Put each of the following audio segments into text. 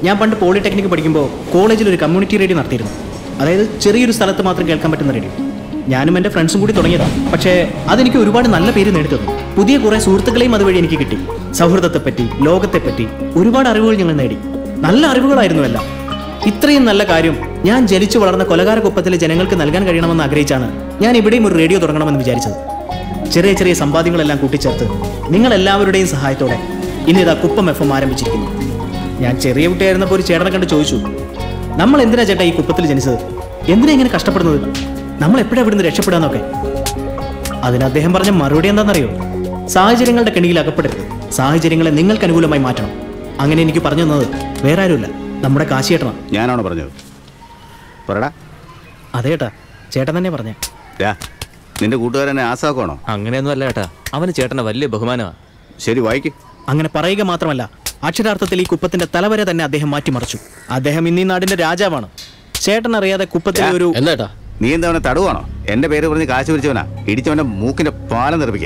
ഞാൻ പണ്ട് പോളിടെക്നിക്ക് പഠിക്കുമ്പോൾ കോളേജിൽ ഒരു കമ്മ്യൂണിറ്റി റേഡിയോ നടത്തിയിരുന്നു അതായത് ചെറിയൊരു സ്ഥലത്ത് മാത്രം കേൾക്കാൻ പറ്റുന്ന റേഡിയോ ഞാനും എൻ്റെ ഫ്രണ്ട്സും കൂടി തുടങ്ങിയതാണ് പക്ഷേ അതെനിക്ക് ഒരുപാട് നല്ല പേര് നേടിത്തന്നു പുതിയ കുറേ സുഹൃത്തുക്കളെയും അതുവഴി എനിക്ക് കിട്ടി സൗഹൃദത്തെപ്പറ്റി ലോകത്തെപ്പറ്റി ഒരുപാട് അറിവുകൾ ഞങ്ങൾ നേടി നല്ല അറിവുകളായിരുന്നു എല്ലാം ഇത്രയും നല്ല കാര്യം ഞാൻ ജനിച്ചു വളർന്ന കൊലകാര കുപ്പത്തിലെ ജനങ്ങൾക്ക് നൽകാൻ കഴിയണമെന്ന് ആഗ്രഹിച്ചാണ് ഞാൻ ഇവിടെയും ഒരു റേഡിയോ തുടങ്ങണമെന്ന് വിചാരിച്ചത് ചെറിയ ചെറിയ സമ്പാദ്യങ്ങളെല്ലാം കൂട്ടിച്ചേർത്ത് നിങ്ങൾ എല്ലാവരുടെയും സഹായത്തോടെ ഇന്ന് ഇതാ കുപ്പം എഫ് എം ആരംഭിച്ചിരിക്കുന്നു ഞാൻ ചെറിയ കുട്ടിയായിരുന്നപ്പോൾ ഒരു ചേട്ടനെ കണ്ട് ചോദിച്ചു നമ്മൾ എന്തിനാ ചേട്ടാ ഈ കുപ്പത്തിൽ ജനിച്ചത് എന്തിനാ ഇങ്ങനെ കഷ്ടപ്പെടുന്നത് നമ്മൾ എപ്പോഴാ ഇവിടുന്ന് രക്ഷപ്പെടാന്നൊക്കെ അതിന് അദ്ദേഹം പറഞ്ഞ മറുപടി എന്താണെന്നറിയോ സാഹചര്യങ്ങളുടെ കെണിയിൽ അകപ്പെടരുത് സാഹചര്യങ്ങളെ നിങ്ങൾക്ക് അനുകൂലമായി മാറ്റണം അങ്ങനെ എനിക്ക് പറഞ്ഞു തന്നത് വേറെ ആരുമില്ല നമ്മുടെ കാശിയേട്ടനാണ് ഞാനാണോ പറഞ്ഞത് പറടാ അതേട്ടാ ചേട്ടൻ തന്നെ പറഞ്ഞേ ഡാ, നിന്റെ കൂട്ടുകാരനെ ആസാക്കണോ അങ്ങനെയൊന്നും അല്ല ഏട്ടാ അവന് ചേട്ടനെ വലിയ ബഹുമാനമാണ് ശരി വായിക്ക് അങ്ങനെ പറയുക മാത്രമല്ല അക്ഷരാർത്ഥത്തിൽ ഈ കുപ്പത്തിന്റെ തലവരെ തന്നെ അദ്ദേഹം മാറ്റിമറിച്ചു അദ്ദേഹം ഇന്നീ നാടിന്റെ രാജാവാണ് ചേട്ടൻ അറിയാതെ കുപ്പത്തിലെ ഒരു എന്താ നീ എന്താ അവനെ തടുവാണോ എന്റെ പേര് പറഞ്ഞ് കാശ് പിരിച്ചവനാ ഇടിച്ചവന്റെ മൂക്കിന്റെ പാലം തെറിപ്പിക്കേ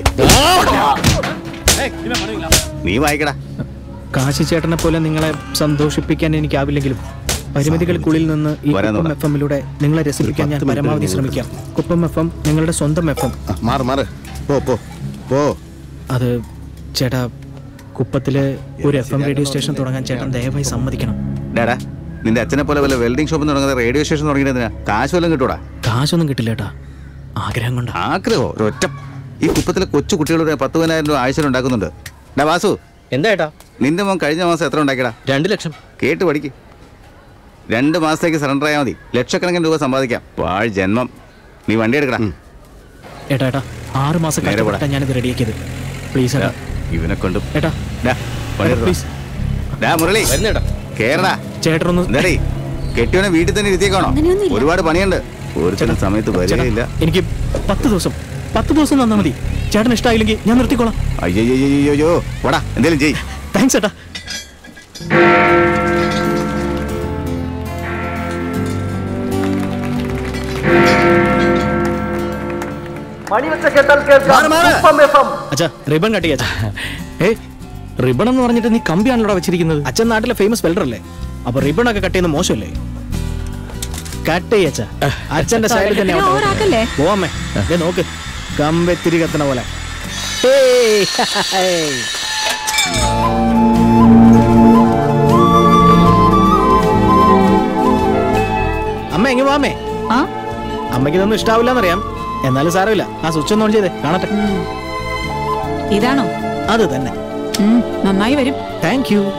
നീ വായിക്കടാ കാശി ചേട്ടനെ പോലെ നിങ്ങളെ സന്തോഷിപ്പിക്കാൻ എനിക്കാവില്ലെങ്കിലും പരിമിതികൾക്കുള്ളിൽ നിന്ന് ഈ വരാൻ കുപ്പം എഫ് എമ്മിലൂടെ നിങ്ങളെ രസിപ്പിക്കാൻ ഞാൻ പരമാവധി ശ്രമിക്കാം കുപ്പം എഫ് എം നിങ്ങളുടെ സ്വന്തം എഫ് എം മാറ് മാറ് പോ പോ പോ അത് ചേട്ടാ കുപ്പത്തില് ഒരു എഫ് എം റേഡിയോ സ്റ്റേഷൻ തുടങ്ങാൻ ചേട്ടൻ ദയവായി സമ്മതിക്കണം ഡാടാ നിന്റെ അച്ഛനെ പോലെ വല്ല വെൽഡിംഗ് ഷോപ്പ് തുടങ്ങുന്ന റേഡിയോ സ്റ്റേഷൻ തുടങ്ങിയതിനാ കാശ് വല്ലതും കിട്ടൂടാ കാശൊന്നും കിട്ടില്ല ചേട്ടാ ആഗ്രഹം കൊണ്ടാ ആഗ്രഹോ ഒറ്റ ഈ കുപ്പത്തിലെ കൊച്ചു കുട്ടികളുടെ പത്ത് പതിനായിരം രൂപ ആഴ്ചയിൽ ഉണ്ടാക്കുന്നുണ്ട് ഡാ വാസു എന്താ ഏട്ടാ നിന്റെ മോൻ കഴിഞ്ഞ മാസം എത്ര ഉണ്ടാക്കിയടാ രണ്ട് ലക്ഷം കേട്ട് പഠിക്ക് രണ്ട് മാസത്തേക്ക് സറണ്ടർ ആയാൽ മതി ലക്ഷക്കണക്കിന് രൂപ സമ്പാദിക്കാം പാഴ് ജന്മം നീ വണ്ടി എടുക്കടാ ഏട്ടാ ഏട്ടാ ആറ് മാസം നേരെ പോടാ. കഷ്ടപ്പെട്ടാ ഞാനിത് റെഡിയാക്കിയത് പ്ലീസ് ഏട്ടാ ഇവനെ കൊണ്ട് ഏട്ടാ ഡാ, വണ്ടി എടുത്തോ. പ്ലീസ് ഡാ മുരളി വരുന്നേട്ടാ കേരടാ ചേട്ടനൊന്ന് എന്താടേ കെട്ടിയോനെ വീട്ടിൽ തന്നെ ഇരുത്തിയേക്കാണോ ഒരുപാട് പണിയുണ്ട് ഒരുത്തരം സമയത്ത് വരികയില്ല എനിക്ക് പത്ത് ദിവസം പത്ത് ദിവസം തന്നാ മതി ചേട്ടൻ ഇഷ്ടമായില്ലെങ്കിൽ ഞാൻ നിർത്തിക്കോളാം അയ്യോ പോടാ എന്തേലും ചെയ് താങ്ക്സ് ഏട്ടാ അച്ഛാ റിബൺ കട്ടി അച്ഛാ ഏ റിബൺ എന്ന് പറഞ്ഞിട്ട് നീ കമ്പിയാണല്ലോ വെച്ചിരിക്കുന്നത് അച്ഛൻ നാട്ടിലെ ഫേമസ് വെൽഡർ അല്ലേ അപ്പൊ റിബൺ ഒക്കെ കട്ട് ചെയ്യുന്നത് മോശമല്ലേ കട്ട് ചെയ്യ അച്ഛാ അച്ഛന്റെ സ്റ്റൈലിൽ തന്നെ ആവട്ടെ. ഓവറാക്കല്ലേ? പോവാമ്മേ ദേ നോക്ക് കമ്പെത്തിരി കത്തണ പോലെ ഹേയ്, ഹേയ്. അമ്മ എങ്ങ വാമേ ആ അമ്മയ്ക്ക് ഇതൊന്നും ഇഷ്ടാവില്ലെന്നറിയാം എന്നാലും സാരമില്ല ആ സ്വിച്ച് ഒന്ന് ഓൺ ചെയ്തേ കാണട്ടെ ഇതാണോ അത് തന്നെ ഉം, നന്നായി വരും താങ്ക് യു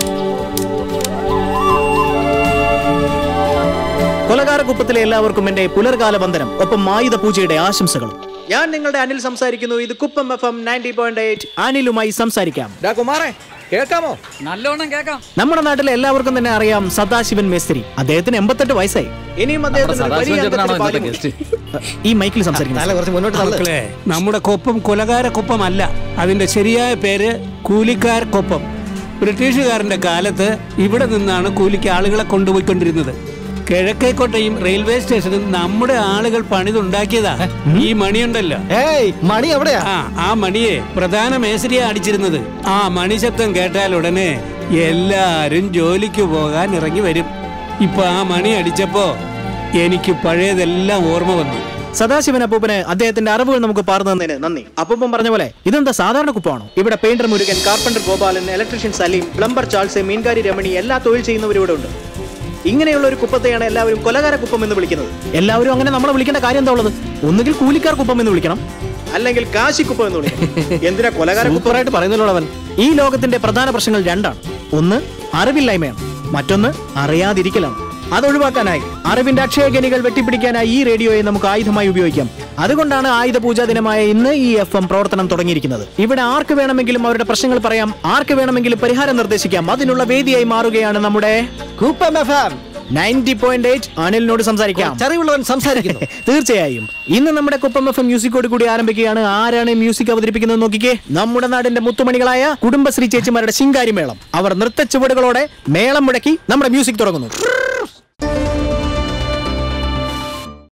കൊലകാര കുപ്പത്തിലെ എല്ലാവർക്കും എന്റെ പുലർകാല വന്ദനം ഒപ്പം ആയുധ പൂജയുടെ ആശംസകളും ഞാൻ നിങ്ങളുടെ അനിൽ സംസാരിക്കുന്നു ഇത് Kuppam F M ninety point eight അനിലുമായി സംസാരിക്കാം കുമാറേ കേൾക്കാമോ നല്ലോണം കേക്കാം നമ്മുടെ നാട്ടിലെ എല്ലാവർക്കും തന്നെ അറിയാം സദാശിവൻ മേസ്ത്രി അദ്ദേഹത്തിന് എൺപത്തെട്ട് വയസ്സായി ഇനിയും അദ്ദേഹത്തിന് ഒരു വലിയ അംഗത്തിന് ബാല്യമുണ്ട്. ഈ മൈക്കിൽ സംസാരിക്കുന്നത് മക്കളെ നമ്മുടെ കൊപ്പം കൊലകാര കൊപ്പമല്ല അതിന്റെ ശരിയായ പേര് കൂലിക്കാർ കൊപ്പം ബ്രിട്ടീഷുകാരന്റെ കാലത്ത് ഇവിടെ നിന്നാണ് കൂലിക്ക് ആളുകളെ കൊണ്ടുപോയിക്കൊണ്ടിരുന്നത് കിഴക്കേക്കോട്ടയും റെയിൽവേ സ്റ്റേഷനും നമ്മുടെ ആളുകൾ പണിതുണ്ടാക്കിയതാ ഈ മണിയുണ്ടല്ലോ ഏയ് മണി എവിടെയാ ആ ആ മണിയെ പ്രധാന മേസരിയാ അടിച്ചിരുന്നത് ആ മണി ശബ്ദം കേട്ടാൽ ഉടനെ എല്ലാരും ജോലിക്ക് പോകാൻ ഇറങ്ങി വരും ഇപ്പൊ ആ മണി അടിച്ചപ്പോ എനിക്ക് പഴയതെല്ലാം ഓർമ്മ വന്നു സദാശിവൻ അപ്പൂപ്പന് അദ്ദേഹത്തിന്റെ അറിവുകൾ നമുക്ക് പാർന്നു തന്നതിന് നന്ദി അപ്പൂപ്പൻ പറഞ്ഞ പോലെ ഇതെന്താ സാധാരണ കുപ്പമാണോ ഇവിടെ painter Murugan carpenter Gopalan electrician Salim plumber Charles മീൻകാരി രമണി എല്ലാ തൊഴിൽ ചെയ്യുന്നവരും ഇവിടെ ഉണ്ട് ഇങ്ങനെയുള്ള ഒരു കുപ്പത്തെയാണ് എല്ലാവരും കൊലകാര കുപ്പം എന്ന് വിളിക്കുന്നത് എല്ലാവരും അങ്ങനെ നമ്മളെ വിളിക്കേണ്ട കാര്യം എന്താ ഉള്ളത് ഒന്നുകിൽ കൂലിക്കാർ കുപ്പം എന്ന് വിളിക്കണം അല്ലെങ്കിൽ കാശി കുപ്പം എന്ന് വിളിക്കണം എന്തിനാ കൊലകാര കുപ്പറായിട്ട് പറയുന്നല്ലോ അവൻ ഈ ലോകത്തിന്റെ പ്രധാന പ്രശ്നങ്ങൾ രണ്ടാണ് ഒന്ന് അറിവില്ലായ്മയാണ് മറ്റൊന്ന് അറിയാതിരിക്കലാണ് അതൊഴിവാക്കാനായി അറിവിന്റെ അക്ഷയഖനികൾ വെട്ടിപ്പിടിക്കാനായി ഈ റേഡിയോയെ നമുക്ക് ആയുധമായി ഉപയോഗിക്കാം അതുകൊണ്ടാണ് ആയുധ പൂജാ ദിനമായ ഇന്ന് ഈ എഫ് എം പ്രവർത്തനം തുടങ്ങിയിരിക്കുന്നത് ഇവിടെ ആർക്ക് വേണമെങ്കിലും അവരുടെ പ്രശ്നങ്ങൾ പറയാം ആർക്ക് വേണമെങ്കിലും പരിഹാരം നിർദ്ദേശിക്കാം അതിനുള്ള വേദിയായി മാറുകയാണ് നമ്മുടെ നയൻറ്റി പോയിന്റ് എയ്റ്റ് അനിലിനോട് സംസാരിക്കാം ചെറിയുള്ളവൻ സംസാരിക്കുന്നു തീർച്ചയായും ഇന്ന് നമ്മുടെ കുപ്പം എഫ് എം മ്യൂസിക്കോട് കൂടി ആരംഭിക്കുകയാണ് ആരാണ് മ്യൂസിക് അവതരിപ്പിക്കുന്നത് നോക്കിക്കേ നമ്മുടെ നാടിന്റെ മുത്തുമണികളായ കുടുംബശ്രീ ചേച്ചിമാരുടെ ശിങ്കാരി മേളം അവർ നൃത്ത ചുവടുകളോടെ മേളം മുടക്കി നമ്മുടെ മ്യൂസിക് തുടങ്ങുന്നു